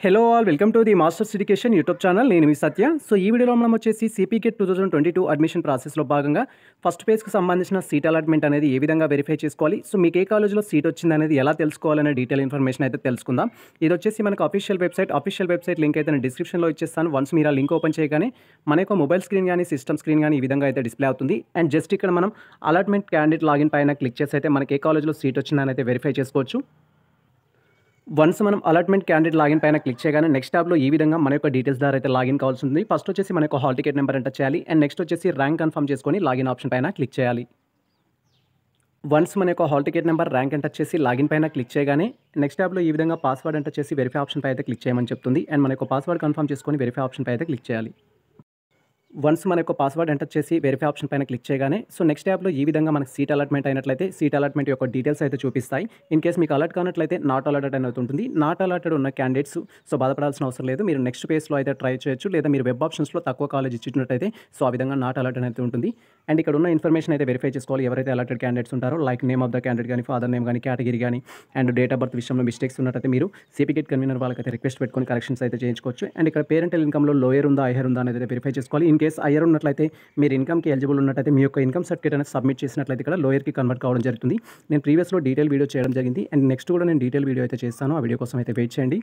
hello all welcome to the masters education YouTube channel నేను మీ Satya so ఈ వీడియోలో మనం వచ్చేసి CPGET two thousand twenty two admission ప్రాసెస్లో భాగంగా ఫస్ట్ పేజ్కి సంబంధించిన సీట్ అలాట్మెంట్ అనేది ఏ విధంగా వెరిఫై చేసుకోవాలి సో మీకు ఏ కాలేజ్లో సీట్ వచ్చింది అనేది ఎలా తెలుసుకోవాలనే డీటెయిల్ ఇన్ఫర్మేషన్ అయితే తెలుసుకుందాం ఇది వచ్చేసి మనకు official website official website link అయితే నేను డిస్క్రిప్షన్లో ఇచ్చేస్తాను వన్స్ మీరు ఆ లింక్ ఓపెన్ చేయగానే మన యొక్క మొబైల్ స్క్రీన్ కానీ సిస్టమ్ స్క్రీన్ కానీ ఈ విధంగా అయితే డిస్ప్లే అవుతుంది అండ్ జస్ట్ ఇక్కడ మనం అలాట్మెంట్ క్యాండిడేట్ లాగిన్ పైన క్లిక్ చేసి అయితే మనకి ఏ కాలేజ్లో సీట్ వచ్చిందని అయితే వెరిఫై చేసుకోవచ్చు వన్స్ మనం అలాట్మెంట్ క్యాండిడేట్ లాగిన్ పైన క్లిక్ చేయగానే నెక్స్ట్ ట్యాబ్లో ఈ విధంగా మన యొక్క డీటెయిల్స్ ద్వారా అయితే లాగిన్ కావాల్సి ఉంది ఫస్ట్ వచ్చేసి మన యొక్క హాల్ టికెట్ నెంబర్ ఎంటర్ చేయాలి అండ్ నెక్స్ట్ వచ్చేసి ర్యాంక్ కన్ఫర్మ్ చేసుకొని లాగిన్ ఆప్షన్ పైన క్లిక్ చేయాలి వన్స్ మన యొక్క hall ticket number rank enter చేసి లాగిన్ పైన క్లిక్ చేయగానే నెక్స్ట్ ట్యాబ్లో ఈ విధంగా పాస్వర్డ్ ఎంటర్ చేసి వెరిఫై ఆప్షన్ పై అయితే క్లిక్ చేయమని చెప్తుంది అండ్ మన యొక్క పాస్వర్డ్ కన్ఫర్మ్ చేసుకొని వెరిఫై ఆప్షన్ పై అయితే క్లిక్ చేయాలి వన్స్ మన యొక్క పాస్వర్డ్ ఎంటర్ చేసి వెరిఫై ఆప్షన్ పైన క్లిక్ చేయగానే సో నెక్స్ట్ యాప్లో ఈ విధంగా మనకి సీట్ అలాట్మెంట్ అయినట్లయితే సీట్ అలాట్మెంట్ యొక్క డీటెయిల్స్ అయితే చూపిస్తాయి ఇన్ కేస్ మీకు అలర్ట్ కానట్లయితే నాట్ అలర్టెడ్ అనేది ఉంటుంది నాట్ అలర్టెడ్ ఉన్న క్యాండిడేట్స్ సో బాధపడాల్సిన అవసరం లేదు మీరు నెక్స్ట్ పేజ్లో అయితే ట్రై చేయొచ్చు లేదా మీరు వెబ్ ఆప్షన్స్లో తక్కువ కాలేజ్ ఇచ్చినట్టయితే సో ఆ విధంగా నాట్ అలర్ట్ అనేది ఉంటుంది అండ్ ఇక్కడ ఉన్న ఇన్ఫర్మేషన్ అయితే వెరిఫై చేసుకోవాలి ఎవరైతే అలర్టెడ్ క్యాండిడేట్స్ ఉంటారో like name of the candidate కానీ ఫాదర్ నేమ్ కానీ కేటగిరీ కానీ అండ్ డేట్ ఆఫ్ బర్త్ విషయంలో మిస్టేక్స్ ఉన్నట్టయితే మీరు సిపికెట్ కన్వీనర్ వాళ్ళకైతే రిక్వెస్ట్ పెట్టుకొని కరెక్షన్స్ అయితే చేయించుకోవచ్చు అండ్ ఇక్కడ పేరెంటల్ ఇన్కమ్లో లోయర్ ఉందా హైయర్ ఉందా అనేది వెరిఫై చేసుకోవాలి ఇన్ కేస్ హైయర్ ఉన్నట్లయితే మీరు ఇన్కమ్కి ఎలిజిబుల్ ఉన్నట్టయితే మీ యొక్క ఇన్కమ్ సర్టిఫికేట్ అనేది సబ్మిట్ చేసినట్లయితే ఇక్కడ లోయర్కి కన్వర్ట్ కావడం జరుగుతుంది నేను ప్రీవియస్లో డీటెయిల్ వీడియో చేయడం జరిగింది అండ్ నెక్స్ట్ కూడా నేను డీటెయిల్ వీడియో అయితే చేస్తాను ఆ వీడియో కోసం అయితే వెయిట్ చేయండి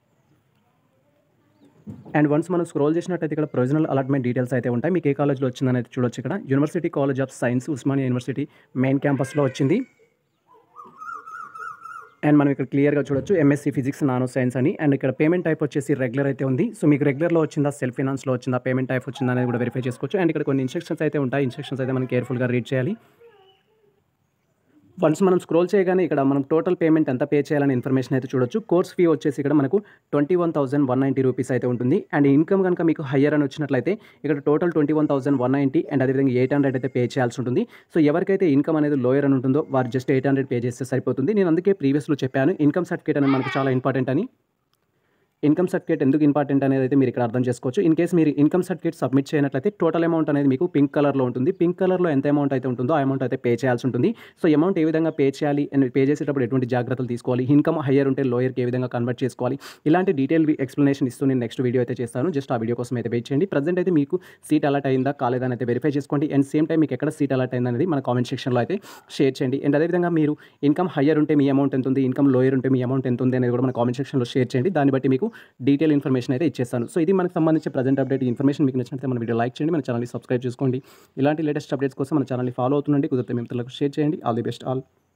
అండ్ వన్స్ మనం స్క్రోల్ చేసినట్టయితే ఇక్కడ ప్రొవిజనల్ అలాట్మెంట్ డీటెయిల్స్ అయితే ఉంటాయి మీకు ఏ కాలేజ్లో వచ్చిందని అయితే చూడొచ్చు ఇక్కడ university college of science Osmania university main క్యాంపస్లో వచ్చింది అండ్ మనం ఇక్కడ క్లియర్గా చూడొచ్చు ఎంఎస్సీ ఫిజిక్స్ నానో సైన్స్ అని అండ్ ఇక్కడ పేమెంట్ టైప్ వచ్చేసి రెగ్యులర్ అయితే ఉంది సో మీకు రెగ్యులర్లో వచ్చిందా సెల్ఫ్ ఫినాన్స్లో వచ్చిందా పేమెంట్ టైప్ వచ్చిందా అనేది కూడా వెరిఫై చేసుకోవచ్చు అండ్ ఇక్కడ కొన్ని ఇన్స్ట్రక్షన్స్ అయితే ఉంటాయి ఇన్స్ట్రక్షన్స్ అయితే మనం కేర్ఫుల్గా రీడ్ చేయాలి వన్స్ మనం స్క్రోల్ చేయగానే ఇక్కడ మనం టోటల్ పేమెంట్ ఎంత పే చేయాలని ఇన్ఫర్మేషన్ అయితే చూడొచ్చు కోర్స్ ఫీ వచ్చేసి ఇక్కడ మనకు twenty one thousand one ninety rupees అయితే ఉంటుంది అండ్ ఇన్కమ్ కనుక మీకు హయ్యర్ అని వచ్చినట్లయితే ఇక్కడ total twenty one thousand one ninety and అదేవిధంగా ఎయిట్ హండ్రెడ్ అయితే పే చేయాల్సి ఉంటుంది సో ఎవరికైతే ఇన్కమ్ అనేది లోయర్ అని ఉంటుందో వారు జస్ట్ ఎయిట్ హండ్రెడ్ పే చేస్తే సరిపోతుంది నేను అందుకే ప్రీవియస్లో చెప్పాను ఇన్కమ్ సర్టిఫికేట్ అనేది మనకు చాలా ఇంపార్టెంట్ అని ఇన్కమ్ సర్టిఫికేట్ ఎందుకు ఇంపార్టెంట్ అనేది అయితే మీరు ఇక్కడ అర్థం చేసుకోవచ్చు ఇన్ కేస్ మీరు ఇన్కమ్ సర్టిఫికేట్ సబ్మిట్ చేయనట్లయితే టోటల్ అమౌంట్ అనేది మీకు పింక్ కలర్లో ఉంటుంది పింక్ కలర్లో ఎంత అమౌంట్ అయితే ఉంటుందో ఆ అమౌంట్ అయితే పే చేయాల్సి ఉంటుంది సో అమౌంట్ ఏ విధంగా పే చేయాలి అండ్ పే చేసేటప్పుడు ఎటువంటి జాగ్రత్తలు తీసుకోవాలి ఇన్కమ్ హయ్యర్ ఉంటే లోయర్కి ఏ విధంగా కన్వర్ట్ చేసుకోవాలి ఇలాంటి డీటెయిల్ ఎక్స్ప్లెనేషన్ ఇస్తూ నేను నెక్స్ట్ వీడియో అయితే చేస్తాను జస్ట్ ఆ వీడియో కోసం అయితే వెయిట్ చేయండి ప్రజెంట్ అయితే మీకు సీట్ అలర్ట్ అయిందా కాలేదని అయితే వెరిఫై చేసుకోండి అండ్ సేమ్ టైం మీకు ఎక్కడ సీట్ అలర్ట్ అయింది అనేది మన కామెంట్ సెక్షన్లో అయితే షేర్ చేయండి అండ్ అదేవిధంగా మీరు ఇన్కమ్ హయ్యర్ ఉంటే మీ అమౌంట్ ఎంత ఉంది ఇన్కమ్ లోయర్ ఉంటే మీ అమౌంట్ ఎంత ఉంది అనేది కూడా మన కామెంట్ సెక్షన్లో షేర్ చేయండి దాన్ని బట్టి మీకు డీటెయిల్ ఇన్ఫర్మేషన్ అయితే ఇచ్చేస్తాను సో ఇది మనకు సంబంధించి ప్రజెంట్ అప్డేట్ ఇన్ఫర్మేషన్ మీకు నచ్చినట్లయితే మన వీడియో లైక్ చేయండి మన ఛానల్ని సబ్స్క్రైబ్ చేసుకోండి ఇలాంటి లేటెస్ట్ అప్డేట్స్ కోసం మన ఛానల్ని ఫాలో అవుతుండండి కుదిరితే మిత్రులకు షేర్ చేయండి ఆల్ ది బెస్ట్ ఆల్